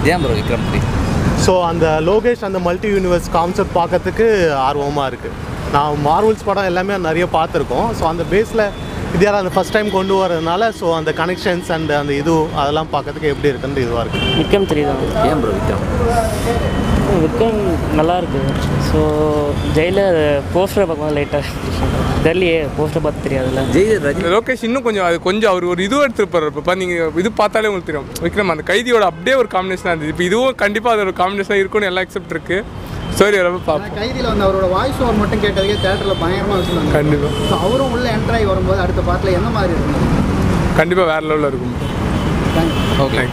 ஏன் bro Vikram three so அந்த லோகேஷ் அந்த மல்டி யூனிவர்ஸ் கான்செப்ட் பார்க்கறதுக்கு ஆர்வமாக இருக்குது நான் மார்வல்ஸ் படம் எல்லாமே நிறைய பார்த்துருக்கோம் ஸோ அந்த பேஸில் இது யாரும் அந்த ஃபஸ்ட் டைம் கொண்டு வரதுனால ஸோ அந்த கனெக்ஷன்ஸ் அண்ட் அந்த இது அதெல்லாம் பார்க்கறதுக்கு எப்படி இருக்குன்னு இதுவாக இருக்குது விக்ரம் த்ரீ தான் ஏன் ப்ரோ விக்ரம் விக்ரம் நல்லா இருக்கு ஸோ ஜெயிலர் போஸ்டரை பார்க்கும்போது லைட்டாக தெரியலையே போஸ்டர் பார்த்து தெரியாதுல்ல ஜெயிலர் ரஜினி லோகேஷ் இன்னும் கொஞ்சம் அது கொஞ்சம் அவர் ஒரு இதுவும் எடுத்துருப்பாரு இப்போ நீங்கள் இது பார்த்தாலே உங்களுக்கு தெரியும் விக்ரம் அந்த கைதியோட அப்படியே ஒரு காம்பினேஷனாக இருந்தது இப்போ இதுவும் கண்டிப்பாக அது ஒரு காம்பினேஷனாக இருக்கும்னு எல்லாம் எக்ஸப்ட் இருக்கு ஸ்டோரி வரப்ப பார்ப்போம் கைதியில் வந்து அவரோட வாய்ஸ் ஓவர் மட்டும் கேட்டதுக்கே தேட்டரில் பயங்கரமாக வச்சுருந்தாங்க கண்டிப்பாக ஸோ அவரும் உள்ள என்ட்ரு ஆகி வரும்போது அடுத்த பாட்டில் எந்த மாதிரி இருக்கும் கண்டிப்பாக வேற லெவலில் இருக்கும் ஓகே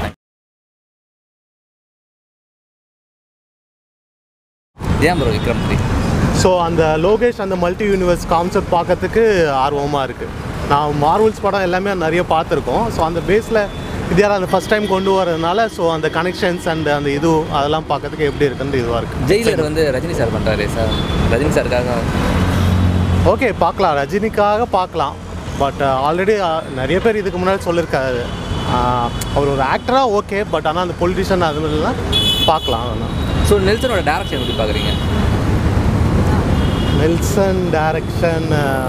ஏன் ப்ரோ விக்ரம் த்ரீ ஸோ அந்த லோகேஷ் அந்த மல்டி யூனிவர்ஸ் கான்செப்ட் பார்க்கறதுக்கு ஆர்வமாக இருக்குது நான் மார்வல்ஸ் படம் எல்லாமே நிறைய பார்த்துருக்கோம் ஸோ அந்த பேஸில் இது யாரும் அந்த ஃபஸ்ட் டைம் கொண்டு வரதுனால ஸோ அந்த கனெக்ஷன்ஸ் அண்ட் அந்த இது அதெல்லாம் பார்க்கறதுக்கு எப்படி இருக்குன்னு இதுவாக இருக்குது ஜெயிலர் வந்து ரஜினி சார் பண்ணுறாரு சார் ரஜினி சாருக்காக ஓகே பார்க்கலாம் ரஜினிக்காக பார்க்கலாம் பட் ஆல்ரெடி நிறைய பேர் இதுக்கு முன்னாடி சொல்லியிருக்காரு ஆஹ் அவர் ஒரு ஆக்டராக ஓகே பட் ஆனால் அந்த பொலிட்டிஷியன் அது மாதிரிலாம் பார்க்கலாம் அதெல்லாம் ஸோ நெல்சனோட டேரக்ஷன் எப்படி பார்க்குறீங்க நெல்சன் டைரக்ஷன்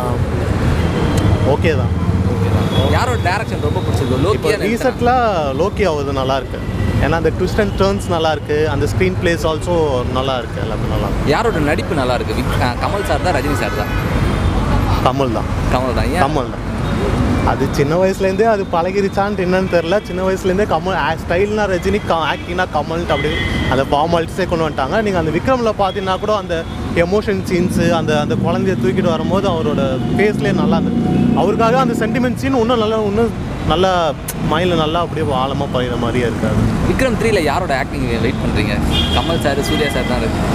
ஓகே தான் யாரோட டேரக்ஷன் ரொம்ப பிடிச்சிருக்கு இப்போ லோக்கியா நெல்சனா? ரீசெண்டில் லோக்கி ஆகுது நல்லா இருக்கு ஏன்னா அந்த ட்விஸ்ட் அண்ட் டேர்ன்ஸ் நல்லா இருக்கு அந்த ஸ்க்ரீன் பிளேஸ் ஆல்சோ நல்லா இருக்கு எல்லாமே நல்லா இருக்கு யாரோட நடிப்பு நல்லா இருக்கு விக்- அஹ் கமல் சார் தான் ரஜினி சார் தான் கமல் தான் கமல் தான் ஏன் கமல் தான் அது சின்ன வயசுலேருந்தே அது பழகிருச்சான்ட்டு என்னன்னு தெரில சின்ன வயசுலேருந்தே கமல் ஸ்டைல்னா ரஜினி ஆக்டிங்னா கமல்ட்டு அப்படி அந்த ஃபார்மாலிட்டிஸே கொண்டு வந்துட்டாங்க நீங்கள் அந்த விக்ரமில் பார்த்தீங்கன்னா கூட அந்த எமோஷன் சீன்ஸு அந்த அந்த குழந்தைய தூக்கிட்டு வரும்போது அவரோட ஃபேஸ்லேயே நல்லா இருந்தது அவருக்காக அந்த சென்டிமெண்ட் சீன் இன்னும் நல்லா இன்னும் நல்லா மைண்டில் நல்லா அப்படியே ஆழமாக பதிகிற மாதிரியே இருக்காது விக்ரம் த்ரீல யாரோட ஆக்டிங் வெயிட் பண்ணுறீங்க கமல் சார் சூர்யா சார் தான் இருக்கு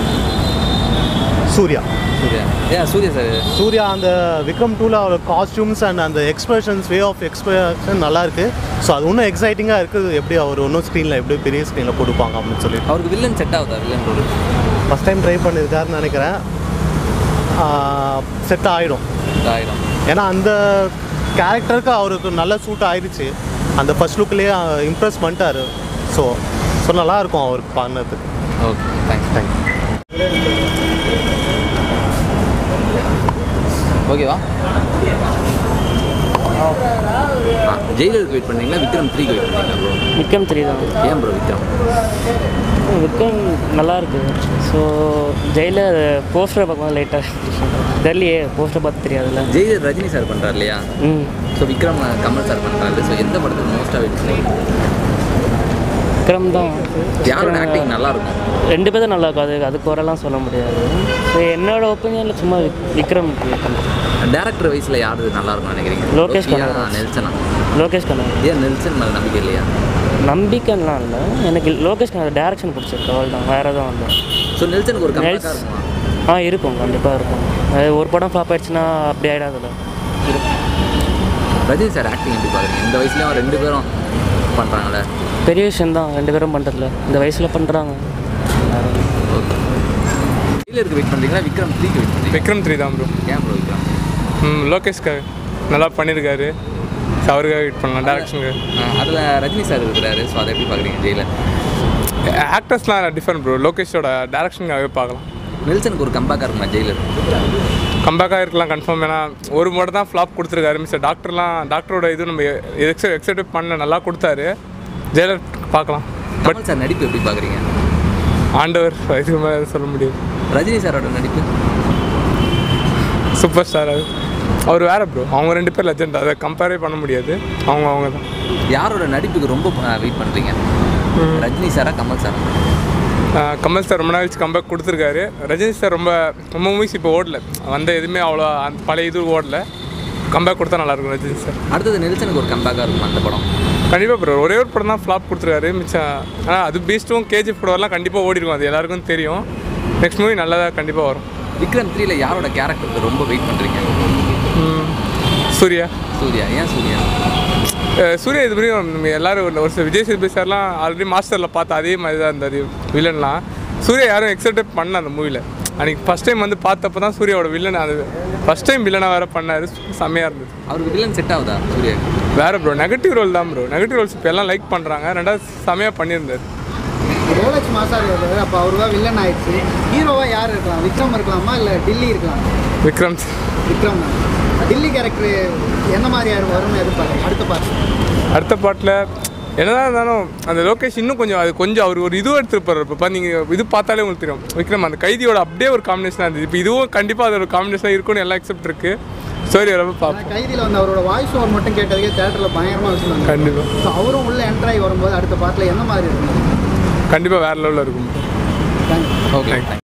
சூர்யா சூர்யா ஏன் சூர்யா சார் சூர்யா அந்த விக்ரம் டூவில் அவர் காஸ்டியூம்ஸ் அண்ட் அந்த எக்ஸ்பிரஷன்ஸ் வே ஆஃப் எக்ஸ்பிரஷன் நல்லா இருக்கு ஸோ அது இன்னும் எக்ஸைட்டிங்காக இருக்குது எப்படி அவர் இன்னும் ஸ்க்ரீனில் எப்படி பெரிய ஸ்க்ரீனில் கொடுப்பாங்க அப்படின்னு சொல்லி அவருக்கு வில்லன் செட் ஆகுதா villain role first time try பண்ணியிருக்காருன்னு நினைக்கிறேன் செட் ஆகிடும் ஆயிடும் ஏன்னா அந்த கேரக்டருக்கு அவருக்கு நல்ல சூட் ஆயிடுச்சு அந்த ஃபர்ஸ்ட் லுக்லேயே இம்ப்ரெஸ் பண்ணிட்டாரு ஸோ ஸோ நல்லாயிருக்கும் அவருக்கு பண்ணதுக்கு ஓகே தேங்க்ஸ் தேங்க்யூ ஓகேவா ஜெயிலருக்கு வெயிட் பண்ணீங்களா விக்ரம் த்ரீக்கு வெயிட் பண்ணீங்களா ப்ரோ விக்ரம் த்ரீ தான் ஏன் ப்ரோ விக்ரம் விக்ரம் நல்லா இருக்கு ஸோ ஜெயிலர் போஸ்டரை பார்க்கும்போது லைட்டாக தெரியலையே போஸ்டர் பார்த்து தெரியாதுல்ல ஜெயிலர் ரஜினி சார் பண்ணுறாரு இல்லையா ம் ஸோ விக்ரம் கமல் சார் பண்ணுறாரு ஸோ எந்த படத்துக்கு மோஸ்ட்டாக வெயிட் பண்ணீங்க விக்ரம் தான் யாரோட ஆக்டிங் நல்லா இருக்கும் ரெண்டு பேரும் நல்லா இருக்கும் அது அது குறைலாம் சொல்ல முடியாது ஸோ என்னோட ஒப்பீனியனில் சும்மா விக்- விக்ரம் டேரக்டர் வயசில் யாரு நல்லா இருக்கும்னு நினைக்கிறீங்க லோகேஷ் லோக்கியா, கனகராஜ். நெல்சனா லோகேஷ் கண்ணா ஏன் நெல்சன் மேலே நம்பிக்கை இல்லையா நம்பிக்கைலாம் இல்லை எனக்கு லோகேஷ் கண்ணா டேரக்ஷன் பிடிச்சிருக்கு அவள் தான் வேறு எதுவும் இல்லை ஸோ நெல்சனுக்கு ஒரு கம்பேக்காக நெல்ஸ் இருக்குமா ஆ இருக்கும் கண்டிப்பாக இருக்கும் அது ஒரு படம் ஃப்ளாப் ஆயிடுச்சுன்னா அப்படி ஆகிடாதுல்ல இருக்கும் ரஜினி சார் ஆக்டிங் எப்படி பார்க்குறீங்க இந்த வயசுலேயும் ரெண்டு பேரும் பண்ணுறாங்களே பெரிய விஷயம் தான் ரெண்டு பேரும் பண்ணுறதுல இந்த வயசில் பண்ணுறாங்க ஓகே ஜெயிலருக்கு வெயிட் பண்ணுறீங்களா விக்ரம் த்ரீக்கு வெயிட் பண்ணுறீங்க விக்ரம் த்ரீ தான் ப்ரோ ஏன் ப்ரோ விக்ரம் ம் லோகேஷ்காக நல்லா பண்ணியிருக்காரு ஸோ அவருக்காக வெயிட் பண்ணலாம் டேரக்ஷனுக்கு அதில் ரஜினி சார் இருக்கிறாரு ஸோ அதை எப்படி பார்க்குறீங்க ஜெயிலர் ஆக்டர்ஸ்லாம் டிஃப்ரெண்ட் ப்ரோ லோகேஷோட டேரக்ஷனுக்காகவே பார்க்கலாம் நெல்சனுக்கு ஒரு கம்பேக்காக இருக்குமா ஜெயிலர் கம்பேக்காக இருக்கலாம் கன்ஃபார்ம் ஏன்னா ஒரு மட்டும் தான் ஃப்ளாப் கொடுத்துருக்காரு மிஸ்டர் டாக்டர்லாம் டாக்டரோட இது நம்ம எக்ஸ எக்ஸைட் பண்ண நல்லா கொடுத்தாரு ஜெயலர் பார்க்கலாம் கமல் சார் நடிப்பு எப்படி பார்க்குறீங்க ஆண்டவர் இதுக்கு மேலே சொல்ல முடியாது ரஜினி சாரோட நடிப்பு சூப்பர் ஸ்டார் அது அவர் வேற ப்ரோ அவங்க ரெண்டு பேர் லெஜெண்ட் அதை கம்பேரே பண்ண முடியாது அவங்க அவங்க தான் யாரோட நடிப்புக்கு ரொம்ப வெயிட் பண்ணுறீங்க ரஜினி சாரா கமல் சாரா ஆஹ் கமல் சார் ரொம்ப நாள் கழிச்சு கம்பேக் கொடுத்துருக்காரு ரஜினி சார் ரொம்ப ரொம்ப மூவிஸ் இப்போ ஓடல வந்த எதுவுமே அவ்வளோ அந்த பழைய இது ஓடல கம்பேக் கொடுத்தா நல்லாயிருக்கும் ரஜினி சார் அடுத்தது நெல்சனுக்கு ஒரு கம்பேக்காக இருக்கும் அந்த படம் கண்டிப்பாக ப்ரோ ஒரே ஒரு படம் தான் ஃப்ளாப் கொடுத்துருக்காரு மிச்சம் ஆனால் அது பீஸ்ட்டும் கேஜிஎஃப் படம்லாம் கண்டிப்பாக ஓடிருக்கும் அது எல்லாருக்கும் தெரியும் நெக்ஸ்ட் மூவி நல்லதாக கண்டிப்பாக வரும் விக்ரம் த்ரீல யாரோட கேரக்டருக்கு ரொம்ப வெயிட் பண்ணுறீங்க ம், சூர்யா சூர்யா ஏன் சூர்யா அஹ் சூர்யா இது வரையும் நம்ம எல்லாரும் ஒரு- ஒரு சில விஜய் சேதுபதி சார்லாம் ஆல்ரெடி மாஸ்டரில் பார்த்த அதே மாதிரி தான் இருந்தார் வில்லன்லாம் சூர்யா யாரும் எக்ஸப்டே பண்ணல அந்த மூவியில் அன்றைக்கி ஃபஸ்ட் டைம் வந்து பார்த்தப்ப தான் சூர்யாவோட வில்லன் அது ஃபஸ்ட் டைம் வில்லனாக வேறு பண்ணார் செம்மையாக இருந்தது அவருக்கு வில்லன் செட் ஆகுதா சூர்யா வேறு ப்ரோ நெகட்டிவ் ரோல் தான் ப்ரோ நெகட்டிவ் ரோல்ஸ் இப்போ எல்லாம் லைக் பண்ணுறாங்க ரெண்டாவது செம்மையாக பண்ணியிருந்தார் ரோலக்ஸ் மாசா இருக்காரு அப்போ அவர் தான் வில்லன் ஆயிடுச்சு ஹீரோவா யார் இருக்கலாம் விக்ரம் இருக்கலாமா இல்லை டில்லி இருக்கலாம் விக்ரம் விக்ரம் தான் டில்லி கேரக்டர் எந்த மாதிரி யார் வரும்னு எதிர்பார்க்கு அடுத்த பார்த்து அடுத்த பாட்டில் என்னதான் இருந்தாலும் அந்த லோகேஷ் இன்னும் கொஞ்சம் அது கொஞ்சம் அவர் ஒரு இதுவும் எடுத்துருப்பார் இப்போ நீங்கள் இது பார்த்தாலே உங்களுக்கு தெரியும் விக்ரம் அந்த கைதியோட அப்படியே ஒரு காம்பினேஷனாக இருந்தது இப்போ இதுவும் கண்டிப்பாக அது ஒரு காம்பினேஷனாக இருக்கும்னு எல்லாம் எக்ஸப்ட் இருக்குது ஸ்டோரி வரப்போ பார்ப்போம் கைதியில் வந்து அவரோட வாய்ஸ் ஓவர் மட்டும் கேட்டதுக்கே தேட்டரில் பயங்கரமாக வச்சுருந்தாங்க கண்டிப்பாக ஸோ அவரும் உள்ள என்ட்ரு ஆகி வரும்போது அடுத்த பார்ட்டில் எந்த மாதிரி இருக்கும் கண்டிப்பாக வேறு லெவலில் இருக்கும் தேங்க்யூ ஓகே